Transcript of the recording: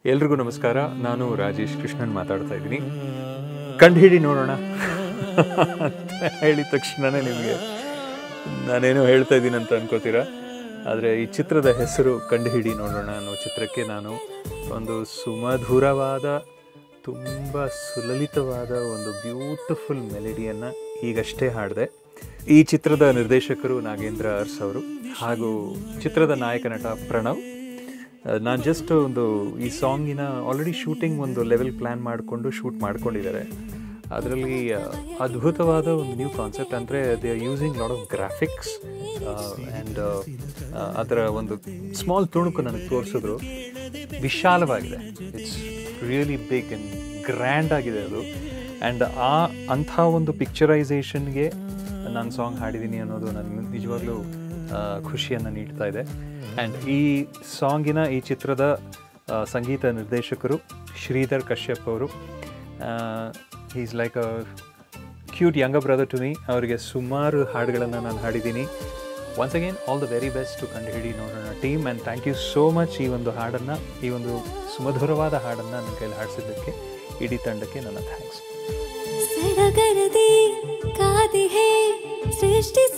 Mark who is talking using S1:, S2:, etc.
S1: ಎಲ್ರಿಗೂ ನಮಸ್ಕಾರ ನಾನು ರಾಜೇಶ್ ಕೃಷ್ಣನ್ ಮಾತಾಡ್ತಾ ಇದ್ದೀನಿ ಕಂಡುಹಿಡಿ ನೋಡೋಣ ಅಂತ ಹೇಳಿದ ತಕ್ಷಣನೇ ನಿಮಗೆ ನಾನೇನೋ ಹೇಳ್ತಾ ಇದ್ದೀನಿ ಅಂತ ಅನ್ಕೋತೀರಾ ಆದರೆ ಈ ಚಿತ್ರದ ಹೆಸರು ಕಂಡುಹಿಡಿ ನೋಡೋಣ ಅನ್ನೋ ಚಿತ್ರಕ್ಕೆ ನಾನು ಒಂದು ಸುಮಧುರವಾದ ತುಂಬ ಸುಲಲಿತವಾದ ಒಂದು ಬ್ಯೂಟಿಫುಲ್ ಮೆಲಡಿಯನ್ನು ಈಗಷ್ಟೇ ಹಾಡಿದೆ ಈ ಚಿತ್ರದ ನಿರ್ದೇಶಕರು ನಾಗೇಂದ್ರ ಅರ್ಸ್ ಅವರು ಹಾಗೂ ಚಿತ್ರದ ನಾಯಕ ನಟ ಪ್ರಣವ್ ನಾನು ಜಸ್ಟ್ ಒಂದು ಈ ಸಾಂಗಿನ ಆಲ್ರೆಡಿ ಶೂಟಿಂಗ್ ಒಂದು ಲೆವೆಲ್ ಪ್ಲ್ಯಾನ್ ಮಾಡಿಕೊಂಡು ಶೂಟ್ ಮಾಡ್ಕೊಂಡಿದ್ದಾರೆ ಅದರಲ್ಲಿ ಅದ್ಭುತವಾದ ಒಂದು ನ್ಯೂ ಕಾನ್ಸೆಪ್ಟ್ ಅಂದರೆ they are using lot of graphics and ಅದರ ಒಂದು ಸ್ಮಾಲ್ ತುಣುಕು ನನಗೆ ತೋರಿಸಿದ್ರು ವಿಶಾಲವಾಗಿದೆ it's really big and grand ಆಗಿದೆ ಅದು ಆ್ಯಂಡ್ ಆ ಅಂಥ ಒಂದು ಪಿಕ್ಚರೈಸೇಷನ್ಗೆ ನಾನು ಸಾಂಗ್ ಹಾಡಿದ್ದೀನಿ ಅನ್ನೋದು ನನಗೆ ನಿಜವಾಗ್ಲೂ ಖುಷಿಯನ್ನು ನೀಡ್ತಾ ಇದೆ ಆ್ಯಂಡ್ ಈ ಸಾಂಗಿನ ಈ ಚಿತ್ರದ ಆ, ಸಂಗೀತ ನಿರ್ದೇಶಕರು ಶ್ರೀಧರ್ ಕಶ್ಯಪ್ ಅವರು ಈಸ್ ಲೈಕ್ ಅ ಕ್ಯೂಟ್ ಯಂಗ ಬ್ರದರ್ ಟು ಮೀ ಅವರಿಗೆ ಸುಮಾರು ಹಾಡುಗಳನ್ನು ನಾನು ಹಾಡಿದ್ದೀನಿ once again all the very best to Kanduhidi Nodona team and thank you so much ಈ ಒಂದು ಹಾಡನ್ನು ಈ ಒಂದು ಸುಮಧುರವಾದ ಹಾಡನ್ನು ನನ್ನ ಕೈಲಿ ಹಾಡಿಸಿದ್ದಕ್ಕೆ ಇಡೀ ತಂಡಕ್ಕೆ ನನ್ನ ಥ್ಯಾಂಕ್ಸ್
S2: ಸಡಗರದಿ ಕಾದಿಹೆ ಸೃಷ್ಟಿ